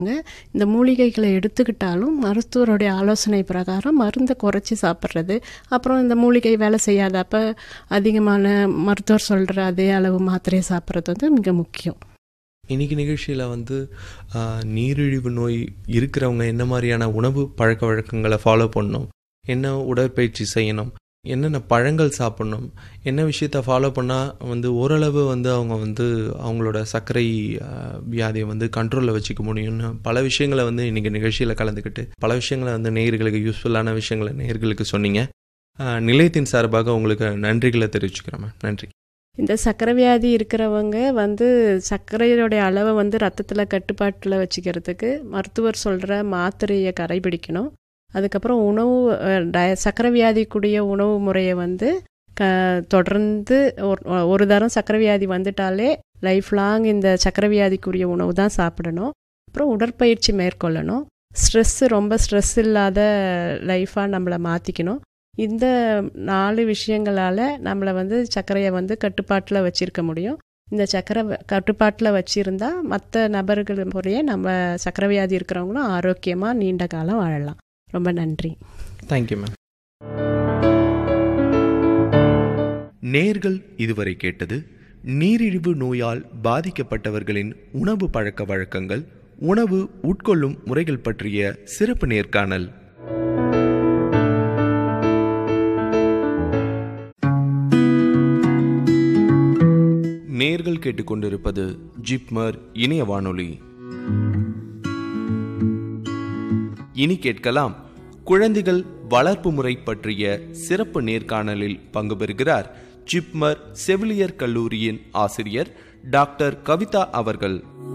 இந்த மூலிகைகளை எடுத்துக்கிட்டாலும் மருத்துவருடைய ஆலோசனை பிரகாரம் மருந்தை குறைச்சி சாப்பிட்றது அப்புறம் இந்த மூலிகை வேலை செய்யாதப்ப அதிகமான மருத்துவர் சொல்கிற அதே அளவு மாத்திரையை சாப்பிட்றது வந்து மிக முக்கியம் இன்னைக்கு நிகழ்ச்சியில் வந்து ஆஹ், நீரிழிவு நோய் இருக்கிறவங்க என்ன மாதிரியான உணவு பழக்க வழக்கங்களை ஃபாலோ பண்ணணும் என்ன உடற்பயிற்சி செய்யணும் என்னென்ன பழங்கள் சாப்பிடணும் என்ன விஷயத்த ஃபாலோ பண்ணால் வந்து ஓரளவு வந்து அவங்க வந்து அவங்களோட சர்க்கரை ஆஹ், வியாதியை வந்து கண்ட்ரோலில் வச்சுக்க முடியும்னு பல விஷயங்களை வந்து இன்றைக்கி நிகழ்ச்சியில் கலந்துக்கிட்டு பல விஷயங்களை வந்து நேயர்களுக்கு யூஸ்ஃபுல்லான விஷயங்களை நேயர்களுக்கு சொன்னீங்க ஆஹ், நிலையத்தின் சார்பாக உங்களுக்கு நன்றிகளை தெரிவிச்சுக்கிறேன் மேம் நன்றி இந்த சர்க்கரை வியாதி இருக்கிறவங்க வந்து சர்க்கரையோடைய அளவை வந்து ரத்தத்தில் கட்டுப்பாட்டில் வச்சுக்கிறதுக்கு மருத்துவர் சொல்கிற மாத்திரையை கடைபிடிக்கணும் அதுக்கப்புறம் உணவு அஹ், டய சர்க்கரை வியாதிக்குரிய உணவு முறையை வந்து க தொடர்ந்து ஒரு ஒரு தரம் சர்க்கரை வியாதி வந்துட்டாலே லைஃப் லாங் இந்த சர்க்கரை வியாதிக்குரிய உணவு தான் சாப்பிடணும் அப்புறம் உடற்பயிற்சி மேற்கொள்ளணும் ஸ்ட்ரெஸ்ஸு ரொம்ப ஸ்ட்ரெஸ் இல்லாத லைஃபாக நம்மளை மாற்றிக்கணும் இந்த நாலு விஷயங்களால் நம்மளை வந்து சர்க்கரையை வந்து கட்டுப்பாட்டில் வச்சிருக்க முடியும் இந்த சர்க்கரை கட்டுப்பாட்டில் வச்சிருந்தா மற்ற நபர்கள் முறையே நம்ம சர்க்கரை வியாதி இருக்கிறவங்களும் ஆரோக்கியமாக நீண்ட காலம் வாழலாம் ரொம்ப நன்றி தேங்க்யூ மேம் நேர்கள் இதுவரை கேட்டது நீரிழிவு நோயால் பாதிக்கப்பட்டவர்களின் உணவு பழக்க வழக்கங்கள் உணவு உட்கொள்ளும் முறைகள் பற்றிய சிறப்பு நேர்காணல் நேர்கள் கேட்டுக்கொண்டிருப்பது ஜிப்மர் இணைய வானொலி இனி கேட்கலாம் குழந்தைகள் வளர்ப்பு முறை பற்றிய சிறப்பு நேர்காணலில் பங்கு பெறுகிறார் ஜிப்மர் செவிலியர் கல்லூரியின் ஆசிரியர் டாக்டர் கவிதா அவர்கள்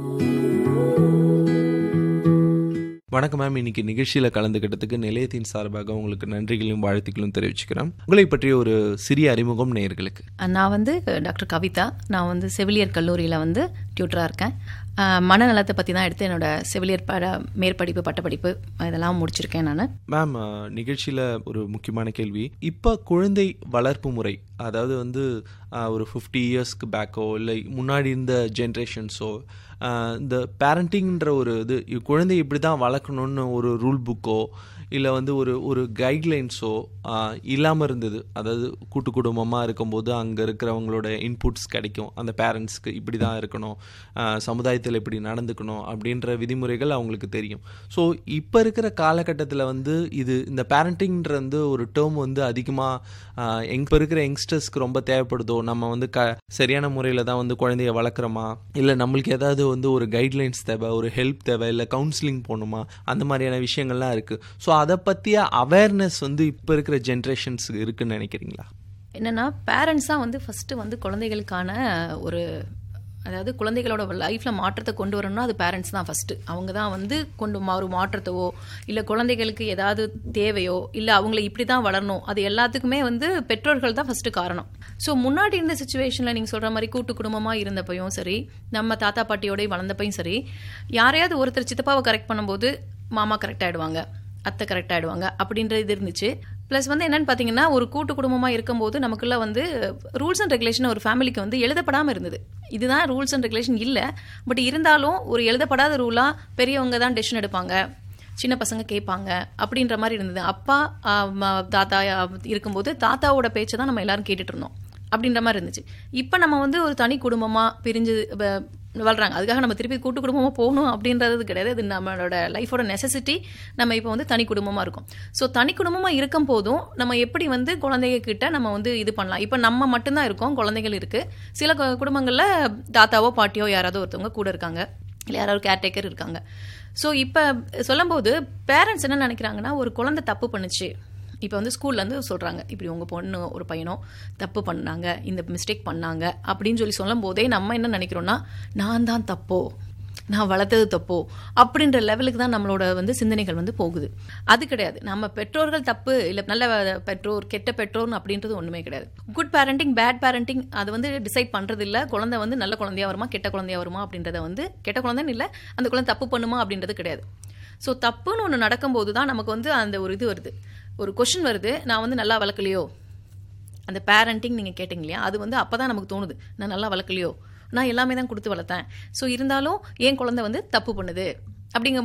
வணக்கம் மேம் இன்னைக்கு நிகழ்ச்சியில் கலந்துக்கிட்டதுக்கு நிலையத்தின் சார்பாக உங்களுக்கு நன்றிகளையும் வாழ்த்துக்களும் தெரிவிச்சுக்கிறேன் உங்களை பற்றிய ஒரு சிறிய அறிமுகம் நேயர்களுக்கு நான் வந்து டாக்டர் கவிதா நான் வந்து செவிலியர் கல்லூரியில் வந்து டியூட்டராக இருக்கேன் அஹ், மனநலத்தை பற்றி தான் எடுத்து என்னோட செவிலியர் பட மேற்படிப்பு பட்டப்படிப்பு இதெல்லாம் முடிச்சிருக்கேன் நான் மேம் அஹ், நிகழ்ச்சியில ஒரு முக்கியமான கேள்வி இப்போ குழந்தை வளர்ப்பு முறை அதாவது வந்து அஹ், ஒரு ஃபிஃப்டி இயர்ஸ்க்கு பேக்கோ இல்லை முன்னாடி இருந்த ஜென்ரேஷன்ஸோ இந்த பேரண்டிங்ன்ற ஒரு இது இ- குழந்தை இப்படி தான் வளர்க்கணும்னு ஒரு ரூல் புக்கோ இல்லை வந்து ஒரு ஒரு கைட்லைன்ஸோ இல்லாமல் இருந்தது அதாவது கூட்டு குடும்பமாக இருக்கும்போது அங்கே இருக்கிறவங்களோட இன்புட்ஸ் கிடைக்கும் அந்த பேரண்ட்ஸ்க்கு இப்படி தான் இருக்கணும் சமுதாயத்தில் இப்படி நடந்துக்கணும் அப்படின்ற விதிமுறைகள் அவங்களுக்கு தெரியும் ஸோ இப்போ இருக்கிற காலகட்டத்தில் வந்து இது இந்த பேரண்டிங்ன்ற வந்து ஒரு டேர்ம் வந்து அதிகமாக எங்க இப்போ இருக்கிற யங்ஸ்டர்ஸ்க்கு ரொம்ப தேவைப்படுதோ நம்ம வந்து க சரியான முறையில் தான் வந்து குழந்தைய வளர்க்குறோமா இல்லை நம்மளுக்கு ஏதாவது வந்து ஒரு கைட்லைன்ஸ் தேவை ஒரு ஹெல்ப் தேவை இல்லை கவுன்சிலிங் போகணுமா அந்த மாதிரியான விஷயங்கள்லாம் இருக்குது ஸோ அதை பற்றிய அவேர்னஸ் வந்து இப்போ இருக்கிற ஜென்ரேஷன்ஸுக்கு இருக்குன்னு நினைக்கிறீங்களா என்னன்னா பேரண்ட்ஸ் தான் வந்து ஃபஸ்ட்டு வந்து குழந்தைகளுக்கான ஒரு அதாவது குழந்தைகளோட லைஃப்பில் மாற்றத்தை கொண்டு வரணும்னா அது பேரண்ட்ஸ் தான் ஃபஸ்ட்டு அவங்க தான் வந்து கொண்டு மா- ஒரு மாற்றத்தவோ இல்லை குழந்தைகளுக்கு ஏதாவது தேவையோ இல்லை அவங்கள இப்படி தான் வளரணும் அது எல்லாத்துக்குமே வந்து பெற்றோர்கள் தான் ஃபஸ்ட்டு காரணம் ஸோ முன்னாடி இருந்த சுச்சுவேஷனில் நீங்கள் சொல்கிற மாதிரி கூட்டு குடும்பமாக இருந்தப்பையும் சரி நம்ம தாத்தா பாட்டியோடய வளர்ந்தப்பையும் சரி யாரையாவது ஒருத்தர் சித்தப்பாவை கரெக்ட் பண்ணும்போது மாமா கரெக்ட் ஆகிடுவாங்க அத்தை கரெக்ட் ஆகிடுவாங்க அப்படின்ற இது இருந்துச்சு ப்ளஸ் வந்து என்னன்னு பார்த்தீங்கன்னா ஒரு கூட்டு குடும்பமாக இருக்கும்போது நமக்குள்ள வந்து ரூல்ஸ் அண்ட் ரெகுலேஷன் ஒரு ஃபேமிலிக்கு வந்து எழுதப்படாமல் இருந்தது இதுதான் ரூல்ஸ் அண்ட் ரெகுலேஷன் இல்லை பட் இருந்தாலும் ஒரு எழுதப்படாத ரூலாக பெரியவங்க தான் டெசிஷன் எடுப்பாங்க சின்ன பசங்க கேட்பாங்க அப்படின்ற மாதிரி இருந்தது அப்பா ஆ, ம- தாத்தா ஆ, இருக்கும்போது தாத்தாவோட பேச்சை தான் நம்ம எல்லாரும் கேட்டுட்டு இருந்தோம் அப்படின்ற மாதிரி இருந்துச்சு இப்போ நம்ம வந்து ஒரு தனி குடும்பமாக பிரிஞ்சு வ- வளர்றாங்க அதுக்காக நம்ம திருப்பி கூட்டு குடும்பமாக போகணும் அப்படின்றது கிடையாது இது நம்மளோட லைஃபோட நெசசிட்டி நம்ம இப்போ வந்து தனி குடும்பமாக இருக்கும் ஸோ தனி குடும்பமாக இருக்கும் போதும் நம்ம எப்படி வந்து குழந்தைங்க கிட்ட நம்ம வந்து இது பண்ணலாம் இப்போ நம்ம மட்டும்தான் இருக்கோம் குழந்தைகள் இருக்குது சில கு- குடும்பங்களில் தாத்தாவோ பாட்டியோ யாராவது ஒருத்தவங்க கூட இருக்காங்க இல்லை யாராவது கேர்டேக்கர் இருக்காங்க ஸோ இப்போ சொல்லும்போது பேரண்ட்ஸ் என்ன நினைக்கிறாங்கன்னா ஒரு குழந்தை தப்பு பண்ணுச்சு இப்போ வந்து ஸ்கூல்லேருந்து சொல்கிறாங்க இப்படி உங்கள் பொண்ணு ஒரு பையனோ தப்பு பண்ணாங்க இந்த மிஸ்டேக் பண்ணாங்க அப்படின்னு சொல்லி சொல்லும் போதே நம்ம என்ன நினைக்கிறோன்னா நான் தான் தப்போ நான் வளர்த்தது தப்போ அப்படின்ற லெவலுக்கு தான் நம்மளோட வந்து சிந்தனைகள் வந்து போகுது அது கிடையாது நம்ம பெற்றோர்கள் தப்பு இல்லை நல்ல பெற்றோர் கெட்ட பெற்றோர்னு அப்படின்றது ஒன்றுமே கிடையாது குட் பேரண்டிங் பேட் பேரண்டிங் அது வந்து டிசைட் பண்ணுறது இல்லை குழந்தை வந்து நல்ல குழந்தையா வருமா கெட்ட குழந்தையா வருமா அப்படின்றத வந்து கெட்ட குழந்தைன்னு இல்லை அந்த குழந்தை தப்பு பண்ணுமா அப்படின்றது கிடையாது ஸோ தப்புன்னு ஒன்று நடக்கும்போது தான் நமக்கு வந்து அந்த ஒரு இது வருது ஒரு கொஷின் வருது நான் வந்து நல்லா வளர்க்கலையோ அந்த பேரண்டிங் நீங்கள் கேட்டிங்க இல்லையா அது வந்து அப்போ தான் நமக்கு தோணுது நான் நல்லா வளர்க்கலையோ நான் எல்லாமே தான் கொடுத்து வளர்த்தேன் ஸோ இருந்தாலும் என் குழந்தை வந்து தப்பு பண்ணுது அப்படிங்க